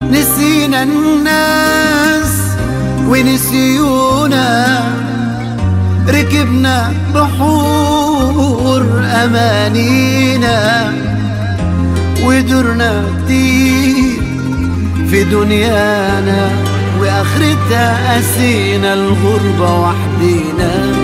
نسينا الناس ونسيونا ركبنا بحور أمانينا ودرنا كتير في دنيانا وآخرتها قسينا الغربة وحدينا